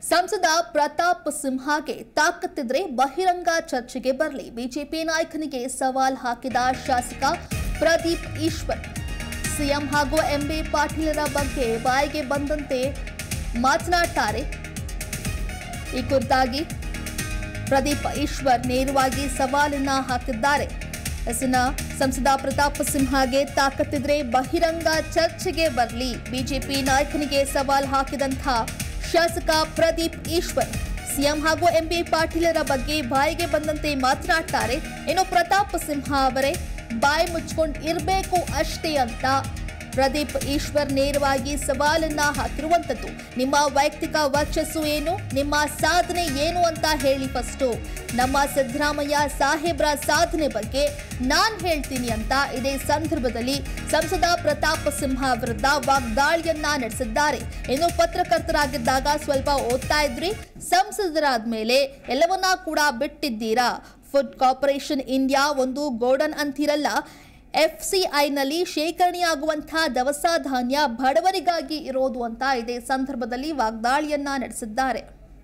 ಸಂಸದ ಪ್ರತಾಪ್ ಸಿಂಹಗೆ ತಾಕತ್ತಿದ್ರೆ ಬಹಿರಂಗ ಚರ್ಚೆಗೆ ಬರಲಿ ಬಿಜೆಪಿ ನಾಯಕನಿಗೆ ಸವಾಲ್ ಹಾಕಿದ ಶಾಸಕ ಪ್ರದೀಪ್ ಈಶ್ವರ್ ಸಿಎಂ ಹಾಗೂ ಎಂಬಿ ಪಾಟೀಲರ ಬಗ್ಗೆ ಬಾಯಿಗೆ ಬಂದಂತೆ ಮಾತನಾಡ್ತಾರೆ ಈ ಕುರಿತಾಗಿ ಪ್ರದೀಪ್ ಈಶ್ವರ್ ನೇರವಾಗಿ ಸವಾಲನ್ನ ಹಾಕಿದ್ದಾರೆ ಎಸ್ನ ಸಂಸದ ಪ್ರತಾಪ್ ಸಿಂಹಗೆ ತಾಕತ್ತಿದ್ರೆ ಬಹಿರಂಗ ಚರ್ಚೆಗೆ ಬರಲಿ ಬಿಜೆಪಿ ನಾಯಕನಿಗೆ ಸವಾಲ್ ಹಾಕಿದಂಥ ಶಾಸಕ ಪ್ರದೀಪ್ ಈಶ್ವರ್ ಸಿಎಂ ಹಾಗೂ ಎಂಪಿ ಪಾಟೀಲರ ಬಗ್ಗೆ ಬಾಯಿಗೆ ಬಂದಂತೆ ಮಾತನಾಡ್ತಾರೆ ಇನ್ನು ಪ್ರತಾಪ್ ಸಿಂಹ ಅವರೇ ಬಾಯಿ ಮುಚ್ಕೊಂಡು ಇರಬೇಕು ಅಷ್ಟೇ ಅಂತ ಪ್ರದೀಪ್ ಈಶ್ವರ್ ನೇರವಾಗಿ ಸವಾಲನ್ನ ಹಾಕಿರುವಂತದ್ದು ನಿಮ್ಮ ವೈಯಕ್ತಿಕ ವರ್ಚಸ್ಸು ಏನು ನಿಮ್ಮ ಸಾಧನೆ ಏನು ಅಂತ ಹೇಳಿ ಫಸ್ಟು ನಮ್ಮ ಸಿದ್ದರಾಮಯ್ಯ ಸಾಹೇಬ್ರ ಸಾಧನೆ ಬಗ್ಗೆ ನಾನ್ ಹೇಳ್ತೀನಿ ಅಂತ ಇದೇ ಸಂದರ್ಭದಲ್ಲಿ ಸಂಸದ ಪ್ರತಾಪ್ ಸಿಂಹ ವಿರುದ್ಧ ವಾಗ್ದಾಳಿಯನ್ನ ನಡೆಸಿದ್ದಾರೆ ಇನ್ನು ಪತ್ರಕರ್ತರಾಗಿದ್ದಾಗ ಸ್ವಲ್ಪ ಓದ್ತಾ ಇದ್ರಿ ಸಂಸದರಾದ್ಮೇಲೆ ಎಲ್ಲವನ್ನ ಕೂಡ ಬಿಟ್ಟಿದ್ದೀರಾ ಫುಡ್ ಕಾರ್ಪೊರೇಷನ್ ಇಂಡಿಯಾ ಒಂದು ಗೋಡನ್ ಅಂತಿರಲ್ಲ ಎಫ್ಸಿಐನಲ್ಲಿ ಶೇಖರಣೆಯಾಗುವಂತಹ ದವಸ ಧಾನ್ಯ ಬಡವರಿಗಾಗಿ ಇರೋದು ಅಂತ ಇದೇ ಸಂದರ್ಭದಲ್ಲಿ ವಾಗ್ದಾಳಿಯನ್ನ ನಡೆಸಿದ್ದಾರೆ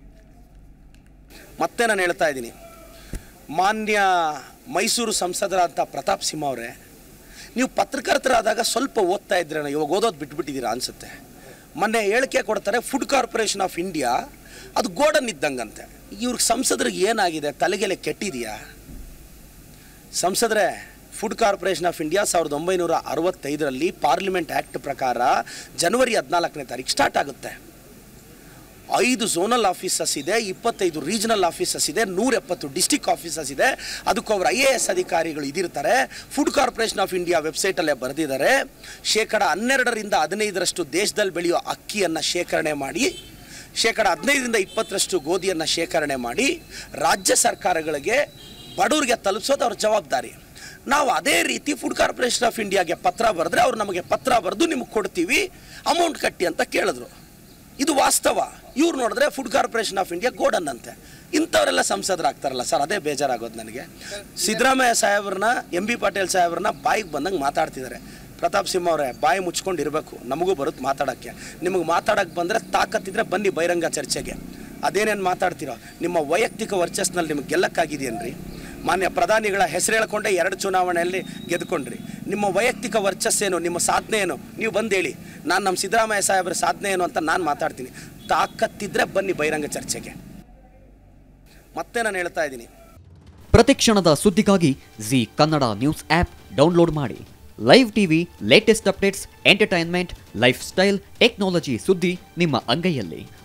ಮತ್ತೆ ನಾನು ಹೇಳ್ತಾ ಇದ್ದೀನಿ ಮಾನ್ಯ ಮೈಸೂರು ಸಂಸದರಾದಂಥ ಪ್ರತಾಪ್ ಸಿಂಹ ಅವರೇ ನೀವು ಪತ್ರಕರ್ತರಾದಾಗ ಸ್ವಲ್ಪ ಓದ್ತಾ ಇದ್ರೇನೋ ಇವಾಗ ಓದೋದು ಬಿಟ್ಬಿಟ್ಟಿದ್ದೀರಾ ಅನಿಸುತ್ತೆ ಮೊನ್ನೆ ಹೇಳಿಕೆ ಕೊಡ್ತಾರೆ ಫುಡ್ ಕಾರ್ಪೊರೇಷನ್ ಆಫ್ ಇಂಡಿಯಾ ಅದು ಗೋಡನ್ ಇದ್ದಂಗಂತೆ ಇವ್ರಿಗೆ ಸಂಸದರಿಗೆ ಏನಾಗಿದೆ ತಲೆಗೆಲೆ ಕೆಟ್ಟಿದೆಯಾ ಸಂಸದರೇ ಫುಡ್ ಕಾರ್ಪೊರೇಷನ್ ಆಫ್ ಇಂಡಿಯಾ ಸಾವಿರದ ಒಂಬೈನೂರ ಅರವತ್ತೈದರಲ್ಲಿ ಪಾರ್ಲಿಮೆಂಟ್ ಆ್ಯಕ್ಟ್ ಪ್ರಕಾರ ಜನವರಿ ಹದಿನಾಲ್ಕನೇ ತಾರೀಕು ಸ್ಟಾರ್ಟ್ ಆಗುತ್ತೆ ಐದು ಝೋನಲ್ ಆಫೀಸಸ್ ಇದೆ ಇಪ್ಪತ್ತೈದು ರೀಜನಲ್ ಆಫೀಸಸ್ ಇದೆ ನೂರ ಎಪ್ಪತ್ತು ಡಿಸ್ಟಿಕ್ ಆಫೀಸಸ್ ಇದೆ ಅದಕ್ಕೊಬ್ಬರು ಐ ಎ ಎಸ್ ಅಧಿಕಾರಿಗಳು ಇದಿರ್ತಾರೆ ಫುಡ್ ಕಾರ್ಪೊರೇಷನ್ ಆಫ್ ಇಂಡಿಯಾ ವೆಬ್ಸೈಟಲ್ಲೇ ಬರೆದಿದ್ದಾರೆ ಶೇಕಡ ಹನ್ನೆರಡರಿಂದ ಹದಿನೈದರಷ್ಟು ದೇಶದಲ್ಲಿ ಬೆಳೆಯೋ ಅಕ್ಕಿಯನ್ನು ಶೇಖರಣೆ ಮಾಡಿ ಶೇಕಡ ಹದಿನೈದರಿಂದ ಇಪ್ಪತ್ತರಷ್ಟು ಗೋಧಿಯನ್ನು ಶೇಖರಣೆ ಮಾಡಿ ರಾಜ್ಯ ಸರ್ಕಾರಗಳಿಗೆ ಬಡವರಿಗೆ ತಲುಪಿಸೋದು ಅವ್ರ ಜವಾಬ್ದಾರಿ ನಾವು ಅದೇ ರೀತಿ ಫುಡ್ ಕಾರ್ಪೊರೇಷನ್ ಆಫ್ ಇಂಡಿಯಾಗೆ ಪತ್ರ ಬರೆದ್ರೆ ಅವ್ರು ನಮಗೆ ಪತ್ರ ಬರೆದು ನಿಮಗೆ ಕೊಡ್ತೀವಿ ಅಮೌಂಟ್ ಕಟ್ಟಿ ಅಂತ ಕೇಳಿದ್ರು ಇದು ವಾಸ್ತವ ಇವ್ರು ನೋಡಿದ್ರೆ food corporation of India godown ಅಂತೆ ಇಂಥವರೆಲ್ಲ ಸಂಸದರಾಗ್ತಾರಲ್ಲ ಸರ್ ಅದೇ ಬೇಜಾರಾಗೋದು ನನಗೆ ಸಿದ್ದರಾಮಯ್ಯ ಸಾಹೇಬ್ರನ್ನ ಎಂ ಬಿ ಪಾಟೀಲ್ ಸಾಹೇಬ್ರನ್ನ ಬಾಯಿಗೆ ಬಂದಂಗೆ ಮಾತಾಡ್ತಿದ್ದಾರೆ ಪ್ರತಾಪ್ ಸಿಂಹ ಅವರೇ ಬಾಯಿ ಮುಚ್ಕೊಂಡು ಇರಬೇಕು ನಮಗೂ ಬರುತ್ತೆ ಮಾತಾಡೋಕ್ಕೆ ನಿಮಗೆ ಮಾತಾಡೋಕ್ಕೆ ಬಂದರೆ ತಾಕತ್ತಿದ್ರೆ ಬನ್ನಿ ಬಹಿರಂಗ ಚರ್ಚೆಗೆ ಅದೇನೇನು ಮಾತಾಡ್ತೀರೋ ನಿಮ್ಮ ವೈಯಕ್ತಿಕ ವರ್ಚಸ್ನಲ್ಲಿ ನಿಮಗೆ ಗೆಲ್ಲಕ್ಕಾಗಿದೆಯೇನ್ರಿ ಮಾನ್ಯ ಪ್ರಧಾನಿಗಳ ಹೆಸರು ಹೇಳ್ಕೊಂಡೆ ಎರಡು ಚುನಾವಣೆಯಲ್ಲಿ ಗೆದ್ಕೊಂಡ್ರಿ ನಿಮ್ಮ ವೈಯಕ್ತಿಕ ವರ್ಚಸ್ಸೇನು ನಿಮ್ಮ ಸಾಧನೆ ಏನು ನೀವು ಬಂದು ಹೇಳಿ ನಾನು ನಮ್ಮ ಸಿದ್ದರಾಮಯ್ಯ ಸಾಹೇಬ್ರ ಸಾಧನೆ ಏನು ಅಂತ ನಾನು ಮಾತಾಡ್ತೀನಿ ತಾಕತ್ತಿದ್ರೆ ಬನ್ನಿ ಬಹಿರಂಗ ಚರ್ಚೆಗೆ ಮತ್ತೆ ನಾನು ಹೇಳ್ತಾ ಇದ್ದೀನಿ ಪ್ರತಿಕ್ಷಣದ ಸುದ್ದಿಗಾಗಿ Zee Kannada news app download ಮಾಡಿ live TV latest updates entertainment lifestyle technology ಸುದ್ದಿ ನಿಮ್ಮ ಅಂಗೈಯಲ್ಲಿ